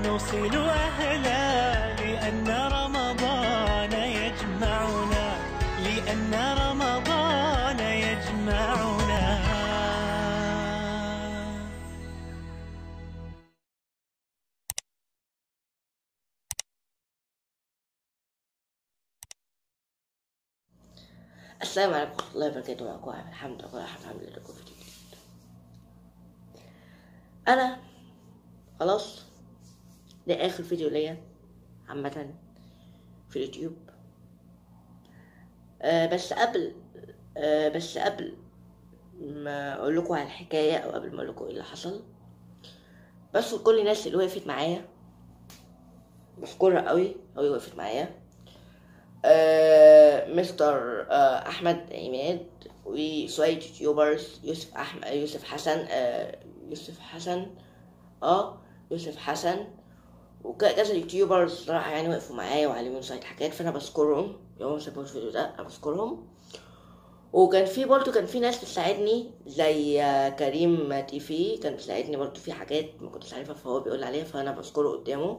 نوصل أهلا لأن رمضان يجمعنا لأن رمضان يجمعنا السلام عليكم ورحمة الله وبركاته معكم عامل الحمد لله الحمد لله لكم فيديو جديد أنا خلاص ده آخر فيديو ليا عامة في اليوتيوب آه بس قبل آه بس قبل ما أقول لكم على الحكاية أو قبل ما أقول لكم إيه اللي حصل بس كل الناس اللي وقفت معايا بشكرها قوي قوي وقفت معايا آه، مستر آه، احمد عماد وشويه يوتيوبرز يوسف احمد يوسف حسن آه، يوسف حسن اه يوسف حسن وكذا يوتيوبرز صراحه يعني وقفوا معايا وعلموني شويه حاجات فانا بشكرهم يوم ما سابوش الفيديو ده انا بشكرهم وكان في برضه كان في ناس بتساعدني زي آه، كريم تيفي كان بيساعدني برضه في حاجات ما كنتش عارفها فهو بيقول عليها فانا بشكره قدامه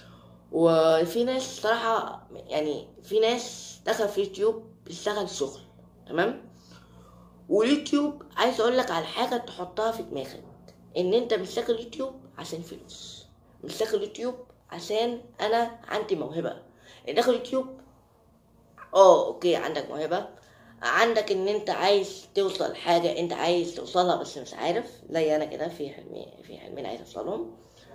وفي ناس صراحة يعني في ناس دخل في يوتيوب بيشتغل شغل تمام واليوتيوب عايز اقول لك على حاجة تحطها في دماغك ان انت مش داخل يوتيوب عشان فلوس مش داخل يوتيوب عشان انا عندي موهبة داخل يوتيوب اه اوكي عندك موهبة عندك ان انت عايز توصل حاجة انت عايز توصلها بس مش عارف زي انا كده في حلمي في حلمين عايز اوصلهم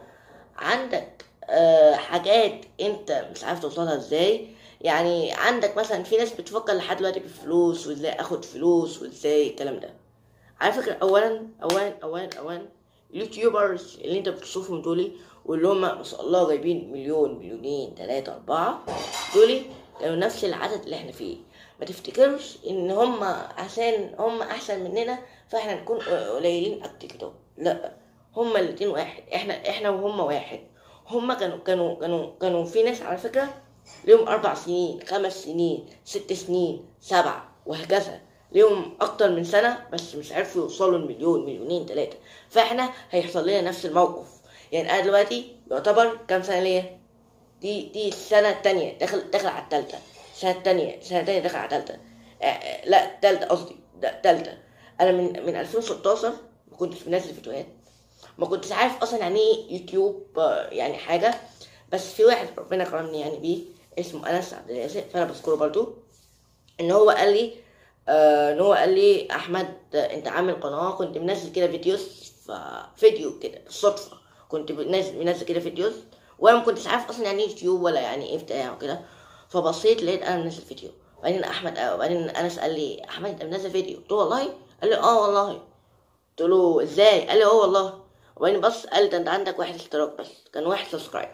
عندك آه، حاجات انت مش عارف توصلها ازاي يعني عندك مثلا في ناس بتفكر لحد دلوقتي بفلوس وازاي اخد فلوس وازاي الكلام ده على فكرة اولا اولا اولا اولا اليوتيوبرز اللي انت بتشوفهم دول واللي هم ما شاء الله جايبين مليون مليونين تلاتة اربعة دول كانوا نفس العدد اللي احنا فيه ما تفتكرش ان هم عشان هم احسن مننا فاحنا نكون قليلين قد كده لا هما الاتنين واحد احنا احنا وهم واحد هما كانوا كانوا كانوا كانوا في ناس على فكرة ليهم أربع سنين خمس سنين ست سنين سبع وهكذا ليهم أكتر من سنة بس مش عارفوا يوصلوا المليون مليونين تلاتة فاحنا هيحصل لنا نفس الموقف يعني أنا دلوقتي يعتبر كام سنة ليا؟ دي دي السنة التانية داخل داخل على التالتة السنة التانية السنة التانية داخل على التالتة آه، آه، لا التالتة قصدي ده تالتة أنا من من 2016 ما كنتش بنزل فيديوهات ما كنتش عارف اصلا يعني ايه يوتيوب آه، يعني حاجه بس في واحد ربنا كرمني يعني بيه اسمه انس عبد الرازق فانا بذكره برضو ان هو قال لي آه ان هو قال لي احمد آه، انت عامل قناه كنت منزل كده فيديوز فيديو كده بالصدفه كنت منزل منزل كده فيديوز وانا ما كنتش عارف اصلا يعني ايه يوتيوب ولا يعني ايه بتاع وكده فبصيت لقيت انا منزل فيديو بعدين احمد آه، بعدين انس قال لي احمد انت منزل فيديو قلت له والله قال لي اه والله قلت له ازاي قال لي اه والله وبعدين بص قال ده انت عندك واحد اشتراك بس كان واحد سبسكرايب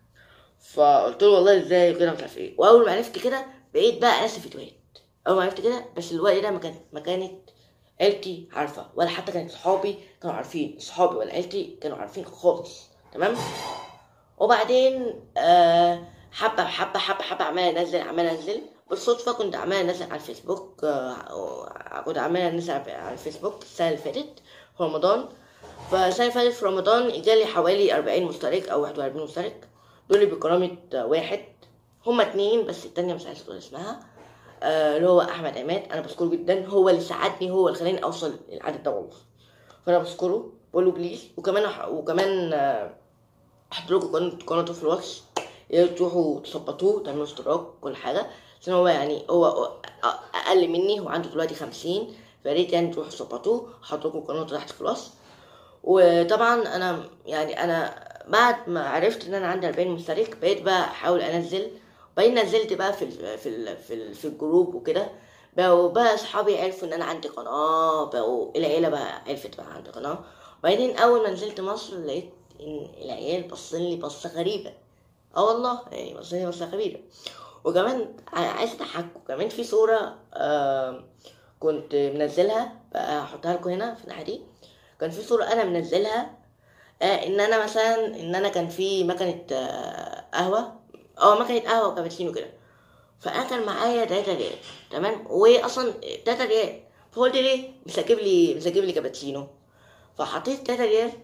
فقلت له والله ازاي وكده مش عارف ايه واول ما عرفت كده بقيت بقى انزل فيديوهات اول ما عرفت كده بس الوقت ده ما كانت ما كانت عيلتي عارفه ولا حتى كانت صحابي كانوا عارفين صحابي ولا عيلتي كانوا عارفين خالص تمام وبعدين آه حبه حبه حبه حبه عمال انزل عمال انزل بالصدفه كنت عمال انزل على الفيسبوك آه كنت عمال انزل على الفيسبوك السنه اللي فاتت في رمضان فالسنة اللي فاتت في رمضان جالي حوالي أربعين مشترك أو واحد وأربعين مشترك دول بكرامة واحد هما اتنين بس التانية مش عايزة تقول اسمها آه، اللي هو أحمد عماد أنا بشكره جدا هو اللي ساعدني هو اللي خلاني أوصل للعدد ده والله فأنا بشكره بقول له بليز وكمان أح- وكمان آه، أحط لكم قناة قناة طفل واتش يا ريت تروحوا تظبطوه تعملوا اشتراك كل حاجة عشان هو يعني هو أ- أقل مني هو عنده دلوقتي خمسين فياريت يعني تروحوا تظبطوه هحط لكم قناة تحت في الوصف وطبعا انا يعني انا بعد ما عرفت ان انا عندي 40 مشترك بقيت بقى احاول انزل وبعدين نزلت بقى في ال في ال في, ال في الجروب وكده بقوا بقى اصحابي عرفوا ان انا عندي قناه بقوا العيله بقى عرفت بقى عندي قناه وبعدين اول ما نزلت مصر لقيت ان العيال باصين لي بصه غريبه اه والله يعني باصين لي بصه غريبه وكمان ع- عايز اضحكوا كمان في صوره آه كنت منزلها بقى هحطها لكم هنا في الناحيه دي كان في صورة أنا منزلها آه إن أنا مثلا إن أنا كان في مكنة آه قهوة أه مكنة قهوة وكابتشينو كده فأنا كان معايا تلاتة ريال تمام وأصلا تلاتة ريال فقلت ليه مش هجيب لي مش هجيب لي كابتشينو فحطيت تلاتة ريال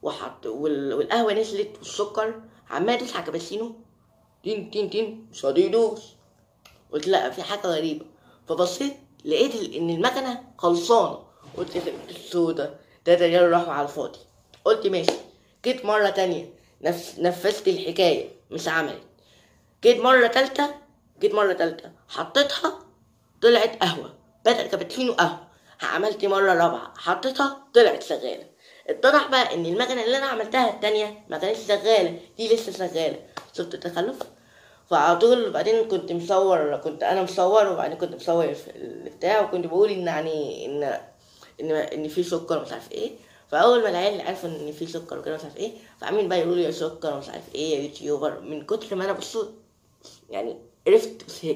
وحط وال... والقهوه نزلت والسكر عمال يدوس على الكابتشينو تين تين تين مش راضي يدوس قلت لا في حاجه غريبه فبصيت لقيت ال- ان المكنه خلصانه قلت ده السودا ده ريال راحوا على الفاضي قلت ماشي جيت مره تانية نفس نفذت الحكايه مش عملت جيت مره تالتة جيت مره تالتة حطيتها طلعت قهوه بدل كابتشينو قهوه عملت مره رابعه حطيتها طلعت شغاله اتضح بقى ان المكنه اللي انا عملتها التانية ما كانتش شغاله دي لسه شغاله شفت التخلف فعلى طول بعدين كنت مصور كنت انا مصور وبعدين كنت مصور في البتاع وكنت بقول ان يعني ان ان ان في سكر ومش عارف ايه فاول ما العيال عرفوا ان في سكر وكده مش عارف ايه فعاملين بقى يقولوا لي يا سكر ومش عارف ايه يا يوتيوبر من كتر ما انا بصوا يعني عرفت وزهقت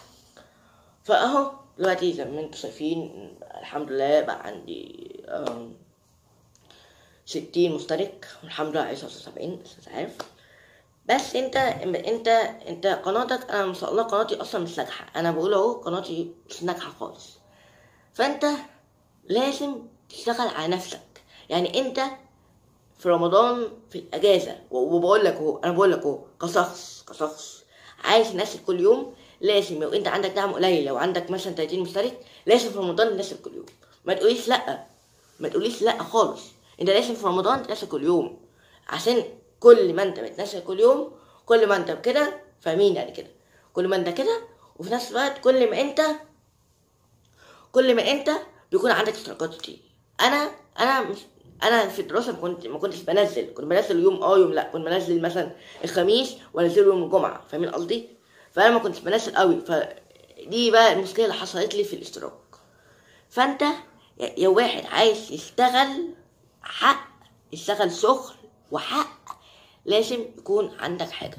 فاهو دلوقتي زي ما انتم شايفين الحمد لله بقى عندي أم، ستين مشترك والحمد لله عايز اوصل سبعين بس مش عارف بس انت انت انت قناتك انا ما شاء الله قناتي اصلا مش ناجحه انا بقول اهو قناتي مش ناجحه خالص فانت لازم تشتغل على نفسك يعني انت في رمضان في الاجازه و- وبقول لك اهو انا بقول لك اهو كشخص كشخص عايز تنزل كل يوم لازم لو انت عندك دعم قليل لو عندك مثلا 30 مشترك لازم في رمضان تنزل كل يوم ما تقوليش لا ما تقوليش لا خالص انت لازم في رمضان تنزل كل يوم عشان كل ما انت بتنزل كل يوم كل ما انت كده فاهمين يعني كده كل ما انت كده وفي نفس الوقت كل ما انت كل ما انت بيكون عندك اشتراكات كتير انا انا مش انا في الدراسه ما كنت ما كنتش بنزل كنت بنزل يوم اه يوم لا كنت بنزل مثلا الخميس وانزله يوم الجمعه فاهمين قصدي فانا ما كنتش بنزل قوي فدي بقى المشكله اللي حصلت لي في الاشتراك فانت يا يا واحد عايز يشتغل حق يشتغل شغل وحق لازم يكون عندك حاجه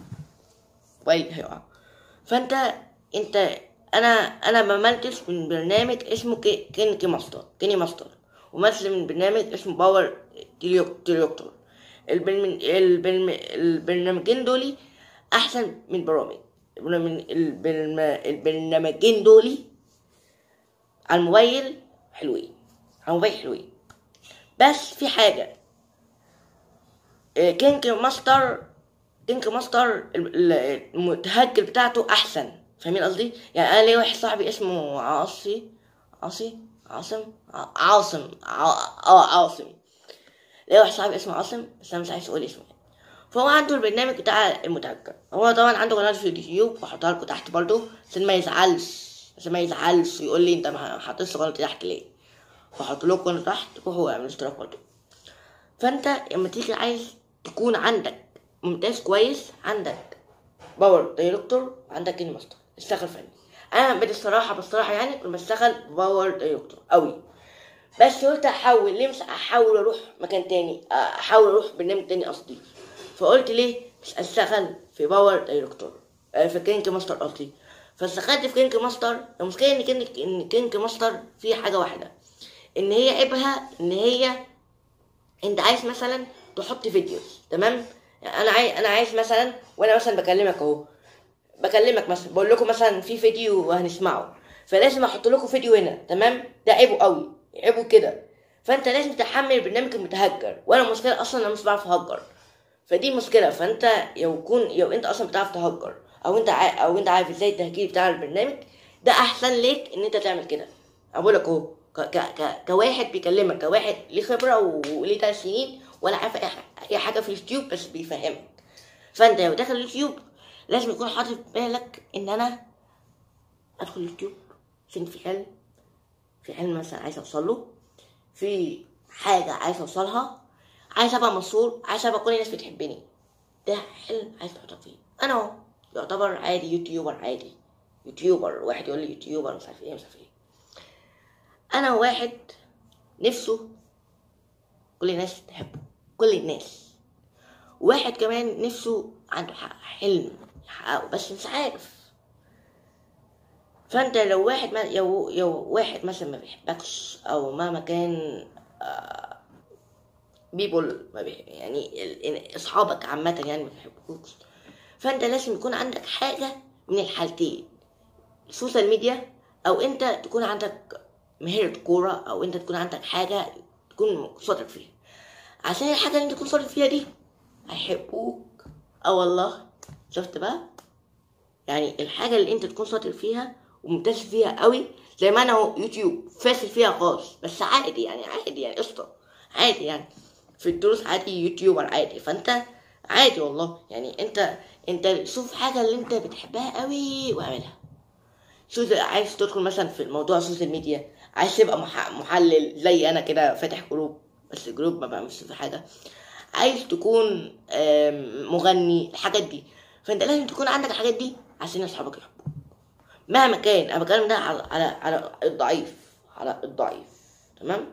موبايل هيقع فانت انت انا انا ما عملتش من برنامج اسمه كي- كينكي ماستر كيني ماستر ومثل من برنامج اسمه باور تريوك- تريوكتور البرنامج البرنامج البرنامجين دولي احسن من برامج البرنامج- البرنامج- البرنامجين دولي على الموبايل حلوين على الموبايل حلوين بس في حاجه كينج ماستر كينج ماستر ال- ال- المتهجر بتاعته احسن فاهمين قصدي يعني انا ليا واحد صاحبي اسمه عاصي عاصي عاصم ع- عاصم ع- اه عاصم ليا واحد صاحبي اسمه عاصم بس انا مش عايز اقول اسمه فهو عنده البرنامج بتاع المتهجر هو طبعا عنده قناه في اليوتيوب وهحطها لكم تحت برضه عشان ما يزعلش عشان ما يزعلش ويقول لي انت ما حطيتش قناتي تحت ليه فحط لكم قناه تحت روحوا اعملوا اشتراك برضه فانت لما تيجي عايز تكون عندك ممتاز كويس عندك باور دايركتور وعندك كين ماستر اشتغل فني انا بدي الصراحه بصراحه يعني كنت بشتغل باور دايركتور قوي بس قلت احول ليه مش احاول اروح مكان تاني احاول اروح برنامج تاني قصدي فقلت ليه مش اشتغل في باور دايركتور آه، في كينج ماستر قصدي فاشتغلت في كينج ماستر المشكله ان كينج ان كينج ماستر فيه حاجه واحده ان هي عيبها ان هي انت عايز مثلا تحط فيديوز تمام يعني انا عايز انا عايز مثلا وانا مثلا بكلمك اهو بكلمك مثلا بقول لكم مثلا في فيديو هنسمعه فلازم احط لكم فيديو هنا تمام ده عيبه قوي عيبه كده فانت لازم تحمل البرنامج المتهجر وانا المشكله اصلا انا مش بعرف اهجر فدي مشكله فانت لو كون لو انت اصلا بتعرف تهجر او انت عا... او انت عارف ازاي التهجير بتاع البرنامج ده احسن ليك ان انت تعمل كده اقول لك اهو ك... ك... ك... كواحد بيكلمك كواحد ليه خبره و- وليه ثلاث سنين ولا عارف اي ح- اي حاجه في اليوتيوب بس بيفهمك فانت لو داخل اليوتيوب لازم يكون حاطط في بالك ان انا ادخل اليوتيوب عشان في حلم في حلم مثلا عايز اوصل له في حاجه عايز اوصلها عايز ابقى مشهور عايز ابقى كل الناس بتحبني ده حلم عايز احطك فيه انا اهو يعتبر عادي يوتيوبر عادي يوتيوبر واحد يقول لي يوتيوبر مش عارف ايه مش عارف ايه انا واحد نفسه كل الناس تحبه كل الناس واحد كمان نفسه عنده حق حلم يحققه بس مش عارف فانت لو واحد ما لو, لو واحد مثلا ما بيحبكش او مهما كان بيبول ما بي يعني ال- اصحابك عامة يعني ما بيحبوكش فانت لازم يكون عندك حاجة من الحالتين السوشيال ميديا او انت تكون عندك مهارة كورة او انت تكون عندك حاجة تكون شاطر فيها عشان الحاجه اللي انت تكون صادق فيها دي هيحبوك اه والله شفت بقى يعني الحاجه اللي انت تكون شاطر فيها وممتاز فيها قوي زي ما انا اهو يوتيوب فاشل فيها خالص بس عادي يعني عادي يعني قشطه عادي يعني في الدروس عادي يوتيوبر عادي فانت عادي والله يعني انت انت شوف حاجه اللي انت بتحبها قوي واعملها شوف عايز تدخل مثلا في موضوع السوشيال ميديا عايز تبقى مح- محلل زي انا كده فاتح جروب بس جروب ما بعملش في حاجه عايز تكون آم، مغني الحاجات دي فانت لازم تكون عندك الحاجات دي عشان اصحابك يحبوك مهما كان انا بتكلم ده على على على الضعيف على الضعيف تمام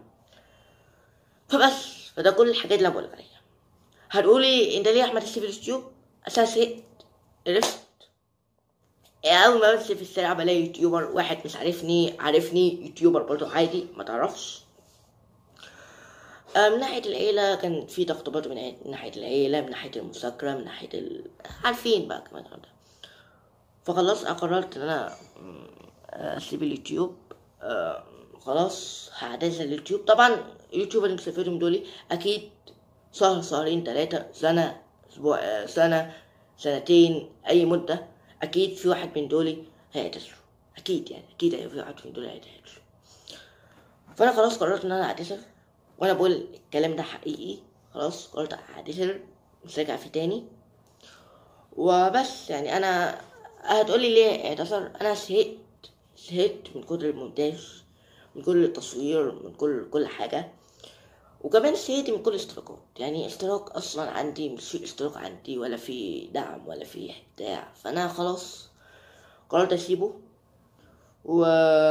فبس فده كل الحاجات اللي انا بقولك عليها هتقولي انت ليه يا احمد تسيب اليوتيوب اساس زهقت عرفت اول ما بمشي في الشارع بلاقي يوتيوبر واحد مش عارفني عارفني يوتيوبر برضه عادي ما تعرفش آه، من ناحية العيلة كان في ضغط برضه من عي- من ناحية العيلة من ناحية المذاكرة من ناحية ال... عارفين بقى كمان الكلام ده فخلاص أنا قررت ان انا مم، اسيب اليوتيوب آه، خلاص هعتزل اليوتيوب طبعا اليوتيوب اللي مسافرهم دول اكيد شهر شهرين ثلاثة سنة اسبوع آه، سنة سنتين اي مدة اكيد في واحد من دول هيعتزلوا اكيد يعني اكيد هيبقى في واحد من دول هيعتزلوا فانا خلاص قررت ان انا اعتذر وانا بقول الكلام ده حقيقي خلاص قررت اعتذر مش راجع فيه تاني وبس يعني انا هتقولي ليه اعتذر انا زهقت زهقت من كتر المونتاج من كل التصوير من كل كل حاجه وكمان زهقت من كل الاشتراكات يعني اشتراك اصلا عندي مش في اشتراك عندي ولا في دعم ولا في بتاع فانا خلاص قررت اسيبه و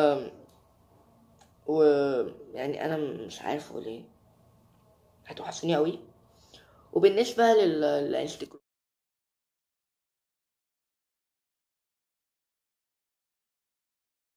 و يعني انا مش عارف اقول ايه هتوحشوني قوي وبالنسبه لل- للانستجرام